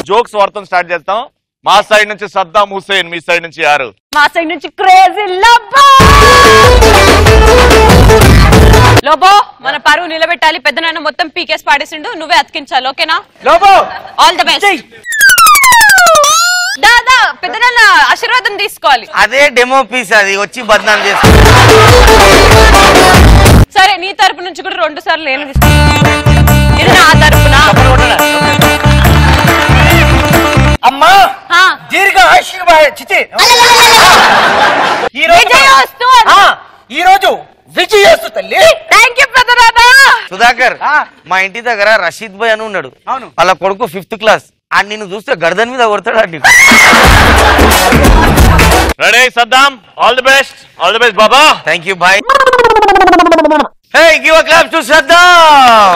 Jokes వార్తం start చేస్తాం మా side నుంచి సద్దాం హుసేన్ మీ సైడ్ నుంచి యారు మా సైడ్ నుంచి క్రేజీ లబ్బో లోబో మన పరువు నిలబెట్టాలి పెద్ద నాన్న మొత్తం పీకేస్ పాడేసిండు నువ్వే అతికించాలి ఓకేనా లోబో ఆల్ ద బెస్ట్ దాదా పెద్ద నాన్న ఆశీర్వాదం తీసుకోవాలి అదే డెమో పీస్ అది వచ్చి బద్నాం చేస్తా సరే నీ తరపు నుంచి కూడా రెండు సార్లు నేను తీసుకో ఇది నా తరపున అమ్మా ఆ, దీర్ఘ ఆశీర్వాద చిచి ఈ రోజు విజయోస్తు అని. ఆ, ఈ రోజు విజయోస్తు తల్లి థ్యాంక్ యూ పెద్ద నాన్న సుధాకర్ ఆ. మా ఇంటి దగ్గర రషీద్ భాయ్ అని ఉన్నాడు అవును. వాళ్ళ కొడుకు ఫిఫ్త్ క్లాస్ ఆ నిన్ను చూస్తే గర్దన్ మీద కొడతాడు అండి ready Saddam all the best all the best బాబా thank you boy hey give a clap to శ్రద్ధం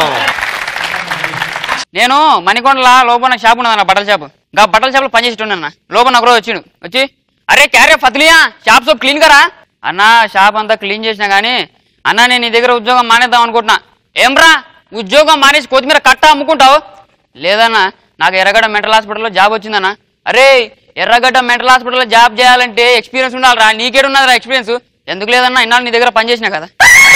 నేను మణికొండల లోపల షాప్ ఉన్నదన్న బట్టల షాప్ ఇంకా బట్టల షాప్ లో పనిచేసేటున్నా లోపల ఒక రోజు వచ్చిండు వచ్చి అరే క్యారే ఫతిలియా షాప్ సోప్ క్లీన్ కరా అన్న షాప్ అంతా క్లీన్ చేసినా గానీ అన్న నేను నీ దగ్గర ఉద్యోగం మానేద్దాం అనుకుంటున్నా ఏమ్రా ఉద్యోగం మానేసి కొత్తిమీర కట్ట అమ్ముకుంటావు లేదన్నా నాకు ఎర్రగడ్డ మెంటల్ హాస్పిటల్లో జాబ్ వచ్చిందన్న అరే ఎర్రగడ్డ మెంటల్ హాస్పిటల్లో జాబ్ చేయాలంటే ఎక్స్పీరియన్స్ ఉండాలిరా నీకేడున్నదిరా ఎక్స్పీరియన్స్ ఎందుకు లేదన్నా ఇన్నాళ్ళు నీ దగ్గర పనిచేసినా కదా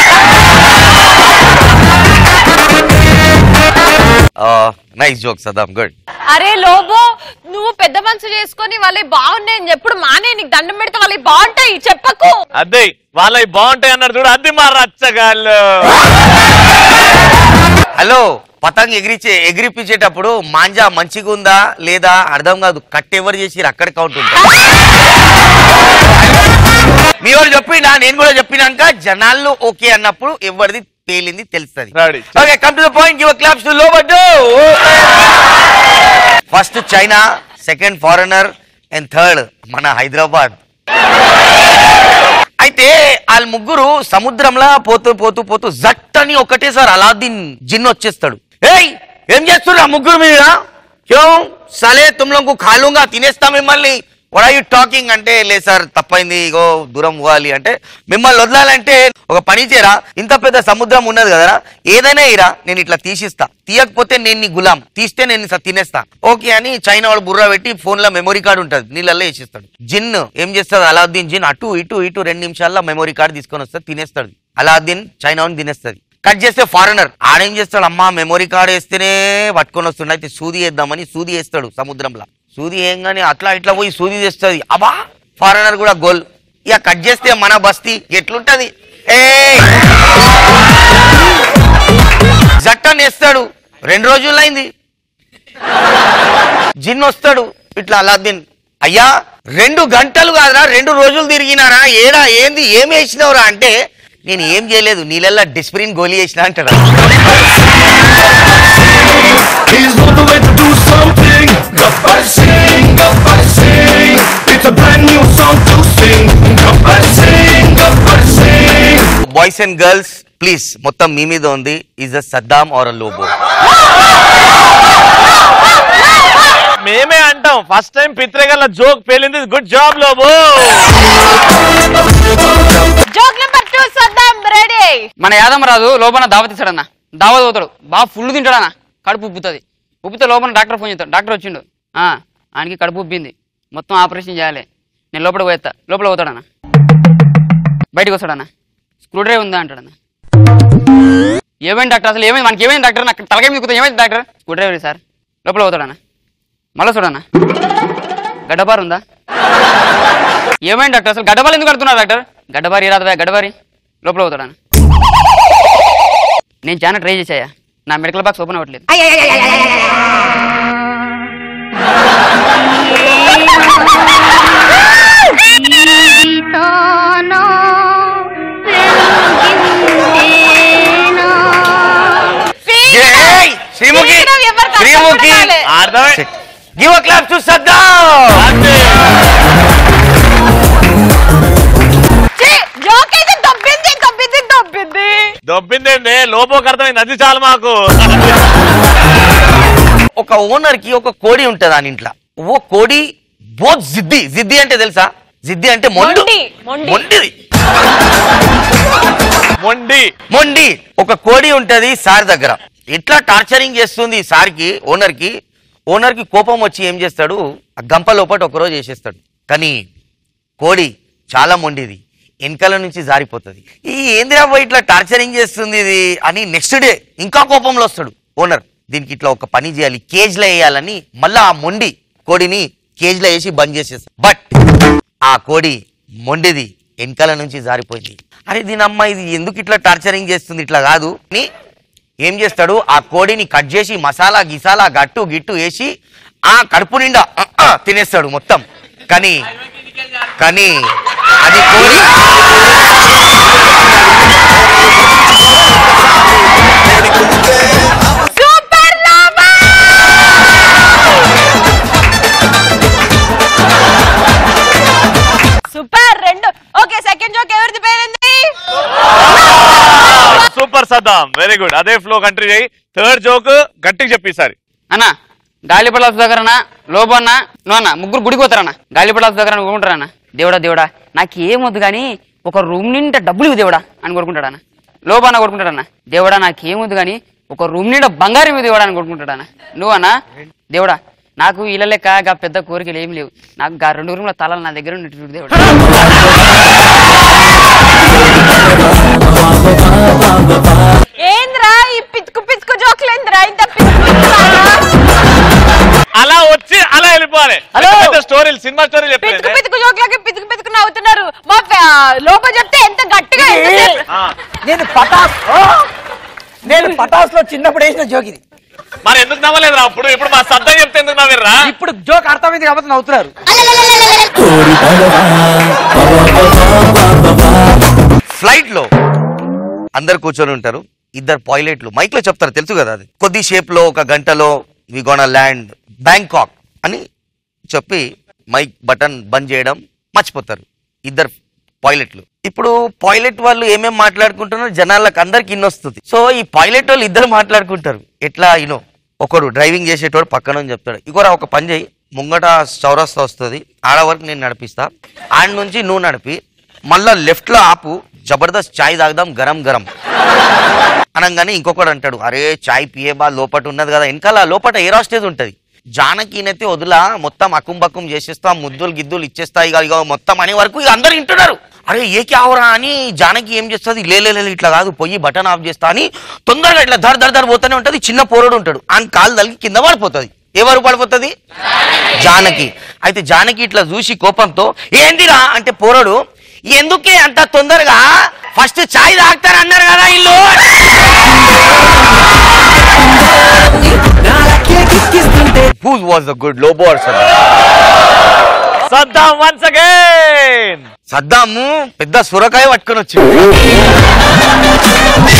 నైస్ జోక్ సద్దాం గుడ్ అరే లోబో నువ్వు పెద్ద మనసు చేసుకొని వాళ్ళకి బాగున్నాయని ఎప్పుడు మానే నీకు దండం పెడితే వాళ్ళకి బాగుంటాయి చెప్పకు అదే వాళ్ళవి బాగుంటాయి అన్నారు చూడు అది మా రచ్చగాళ్ళు హలో పతంగ్ ఎగిరిచే ఎగిరిపించేటప్పుడు మాంజా మంచిగా ఉందా లేదా అర్థం కాదు కట్ ఎవరు చేసి అక్కడ కౌంట్ ఉంటుంది మీ వాడు చెప్పిండా నేను కూడా చెప్పినాక జనాల్లో ఓకే అన్నప్పుడు ఎవరిది తేలింది తెలుస్తుంది Ready. Okay come to the point give claps to లోబడ్డు first China second foreigner and third మన హైదరాబాద్ అయితే వాళ్ళ ముగ్గురు సముద్రంలో పోతూ పోతూ పోతూ జట్టని ఒకటేసారి అలాద్దీన్ జిన్ వచ్చేస్తాడు ఏయ్ ఏం చేస్తున్నారు ఆ ముగ్గురు మీద క్యో సలే తుమ్లకు ఖాళూగా తినేస్తా మిమ్మల్ని వడ్ ఆర్ యూ టాకింగ్ అంటే లే సార్ తప్పైంది ఇగో దూరం పోవాలి అంటే మిమ్మల్ని వదలాలంటే ఒక పని చేయరా ఇంత పెద్ద సముద్రం ఉన్నది కదరా ఏదైనా ఇరా నేను ఇట్లా తీసిస్తా తీయకపోతే నేను నీ గులాం తీస్తే నేను స- తినేస్తా ఓకే అని చైనా వాడు బుర్రా పెట్టి ఫోన్ లో మెమరీ కార్డు ఉంటుంది నీళ్ళల్లో వేసిస్తాడు జిన్ ఏం చేస్తాడు అలాద్దీన్ జిన్ అటు ఇటు ఇటు రెండు నిమిషాల్లో మెమరీ కార్డు తీసుకొని వస్తాడు తినేస్తాడు అలాద్దీన్ చైనా వాడిని తినేస్తుంది కట్ చేస్తే ఫారెనర్ ఆడేం చేస్తాడు అమ్మా మెమరీ కార్డ్ వేస్తేనే పట్టుకొని వస్తుండే అయితే సూది వేద్దామని సూది వేస్తాడు సముద్రంలో సూది ఏంగాని అట్లా ఇట్లా పోయి సూది తెస్తుంది అబ్బా ఫారెనర్ కూడా గోల్ ఇక కట్ చేస్తే మన బస్తీ ఎట్లుంటది ఏ జట్టని వేస్తాడు రెండు రోజులు అయింది జిన్ వస్తాడు ఇట్లా అలాద్దీన్ అయ్యా రెండు గంటలు కాదురా రెండు రోజులు తిరిగినారా ఏడా ఏంది ఏం వేసినవురా అంటే నేను ఏం చేయలేదు నీళ్ళల్లో డిస్ప్రిన్ గోలీ వేసిన అంటాడు He's on the way to do something. Gabbar Singh, Gabbar Singh. It's a brand new song to sing. Gabbar Singh, Gabbar Singh. Boys and girls please మొత్తం మీ మీద ఉంది is a Saddam or a Lobo మేమే అంటాం first time పిత్రగల్ల joke పేలింది good job Lobo joke number two Saddam ready మన యాదమరాజు లోపల దావత్ ఇస్తాడన్న దావత్ పోతాడు బాగా ఫుల్ తింటాడన్న కడుపు ఉబ్బుతుంది ఉబ్బితే లోపల డాక్టర్ ఫోన్ చేస్తాడు డాక్టర్ వచ్చిండు ఆ, ఆయనకి కడుపు ఉబ్బింది మొత్తం ఆపరేషన్ చేయాలి నేను లోపలికి పోయేస్తా లోపల పోతాడన్న బయటకు వస్తాడన్న స్క్రూ డ్రైవ్ ఉందా అంటాడన్న ఏమైంది డాక్టర్ అసలు ఏమైంది మనకి ఏమైంది డాక్టర్ నాకు తలకాయ మీద ఏమైంది డాక్టర్ స్క్రూ డ్రైవర్ సార్ లోపల పోతాడన్న మళ్ళీ చూడన్న గడ్డబారు ఉందా ఏమైంది డాక్టర్ అసలు గడ్డబారు ఎందుకు కడుతున్నారు డాక్టర్ గడ్డబారి రాదవా గడ్డబారి లోపల పోతాడన్న నేను చాలా ట్రై చేశాయా నా మెడికల్ బాక్స్ ఓపెన్ అవ్వట్లేదు ఏయ్! శ్రీముఖి శ్రీరామ్ ఎవరు కష్టపడతాలే. శ్రీముఖి అర్థమై give a clap to Saddam joke అయితే దొబ్బింది దొబ్బింది దొబ్బింది దొబ్బిందండి లోపోకి అర్థమైంది అది చాలు మాకు ఒక ఓనర్ కి ఒక కోడి ఉంటది అని ఇంట్లో ఓ కోడి బోత్ జిద్ది జిద్ది అంటే తెలుసా జిద్ది అంటే మొండు మొండి, మొండి. మొండిది మొండి మొండి ఒక కోడి ఉంటది సార్ దగ్గర ఎట్లా టార్చరింగ్ చేస్తుంది సార్ కి ఓనర్ కి ఓనర్ కి కోపం వచ్చి ఏం చేస్తాడు ఆ గంప లోపట ఒకరోజు వేసేస్తాడు కానీ కోడి చాలా మొండిది వెనకాల నుంచి జారిపోతుంది ఈ ఏందిరా పోయి ఇట్లా టార్చరింగ్ చేస్తుంది ఇది అని నెక్స్ట్ డే ఇంకా కోపంలో వస్తాడు ఓనర్ దీనికి ఇట్లా ఒక పని చేయాలి కేజ్ లో వేయాలని మళ్ళా ఆ మొండి కోడిని కేజ్ లో వేసి బంద్ చేసేస్తాడు బట్ ఆ కోడి మొండిది వెనకాల నుంచి జారిపోయింది అరే దీని అమ్మ ఇది ఎందుకు ఇట్లా టార్చరింగ్ చేస్తుంది ఇట్లా కాదు అని ఏం చేస్తాడు ఆ కోడిని కట్ చేసి మసాలా గిసాలా గట్టు గిట్టు వేసి ఆ కడుపు నిండా ఆ, ఆ, తినేస్తాడు మొత్తం కానీ కానీ అది కోడి సూపర్ లోబో సూపర్ రెండు ఓకే సెకండ్ జోక్ ఎవరిది పేరుంది సూపర్ సద్దాం వెరీ గుడ్ అదే ఫ్లో కంట్రీ చేయి థర్డ్ జోక్ గట్టిగా చెప్పి ఈసారి అన్న గాలిపటాల దగ్గర లోబో అన్న నువ్వు అన్న ముగ్గురు గుడికి పోతారన్న గాలిపటాల దగ్గర కొనుక్కుంటారన్న దేవుడా దేవుడా నాకు ఏమొద్దు కానీ ఒక రూమ్ నిండా డబ్బులు ఇవ్వు దేవుడా అని కొడుకుంటాడన్న లోబో అన్న కొడుకుంటాడన్న దేవుడా నాకు ఏమొద్దు కానీ ఒక రూమ్ నిండా బంగారం ఇవ్వు దేవుడా అని కొడుకుంటాడన్న నువ్వు అన్న దేవుడా నాకు ఇళ్ళ లెక్క గా పెద్ద కోరికలు ఏం లేవు నాకు గా రెండు రూమ్ల తలాలు నా దగ్గర ఉన్నట్టు చూడు దేవుడా ఏంద్రా ఈ పిచ్చుకు పిచ్చుకు జోకులేంద్రా ఇంత పిచ్చుకు పిచ్చుకులాగా? అలా వచ్చి అలా వెళ్ళిపోవాలి హలో. స్టోరీలు సినిమా స్టోరీలు పిచ్చుకు చెప్పలేదు పిచ్చుకు జోకులకి పిచ్చుకు పిచ్చుకు నవ్వుతున్నారు మా ఫ- లోప చెప్తే ఎంత గట్టిగా ఎంతసేపు నేను పటాస్ ఓ! నేను పటాస్ లో చిన్నప్పుడు వేసిన జోక్ ఇది మరి ఎందుకు నవ్వలేదురా అప్పుడు ఇప్పుడు మా సద్దా చెప్తే ఎందుకు నవ్వరా ఇప్పుడు జోక్ అర్థమైంది కాబట్టి నవ్వుతున్నారు ఫ్లైట్ లో అందరు కూర్చొని ఉంటారు ఇద్దరు పైలట్లు మైక్ లో చెప్తారు తెలుసు కదా అది కొద్ది షేప్ లో ఒక గంటలో వి గోన ల్యాండ్ బ్యాంకాక్ అని చెప్పి మైక్ బటన్ బంద్ చేయడం మర్చిపోతారు ఇద్దరు పైలట్లు ఇప్పుడు పైలట్ వాళ్ళు ఏమేం మాట్లాడుకుంటున్నారు జనాలకు అందరికి ఇన్నొస్తుంది సో ఈ పైలట్ వాళ్ళు ఇద్దరు మాట్లాడుకుంటారు ఎట్లా ఇనో ఒకడు డ్రైవింగ్ చేసేటోడు పక్కన అని చెప్తాడు ఇగోరా ఒక పని చేయి ముంగట చౌరస్తా వస్తుంది ఆడ వరకు నేను నడిపిస్తా ఆడ నుంచి నువ్వు నడిపి మళ్ళా లెఫ్ట్ లో ఆపు జబర్దస్త్ చాయ్ తాగుదాం గరం గరం అనగానే ఇంకొకడు అంటాడు అరే చాయ్ పియే బా లోపట ఉన్నది కదా వెనకాల లోపట ఏ రాస్టేజ్ ఉంటది జానకినైతే వదిలా మొత్తం అకుం బకుం చేసేస్తా ముద్దులు గిద్దులు ఇచ్చేస్తా ఇక ఇక మొత్తం అనే వరకు ఇక అందరు వింటున్నారు అరే ఏకి ఆవరా అని జానకి ఏం చేస్తుంది లే లే, లే, ఇట్లా కాదు పొయ్యి బటన్ ఆఫ్ చేస్తా అని తొందరగా ఇట్లా దర్ దర్ దర్ పోతూనే ఉంటది చిన్న పోరడు ఉంటాడు ఆయన కాలు తలిగి కింద పడిపోతుంది ఎవరు పడిపోతుంది జానకి అయితే జానకి ఇట్లా చూసి కోపంతో ఏందిరా అంటే పోరడు ఎందుకే అంత తొందరగా ఫస్ట్ చాయ్ తాగుతారు అన్నారు కదా ఇల్లు who was the good Lobo or Saddam once again Saddam పెద్ద సొరకాయ పట్టుకొని వచ్చింది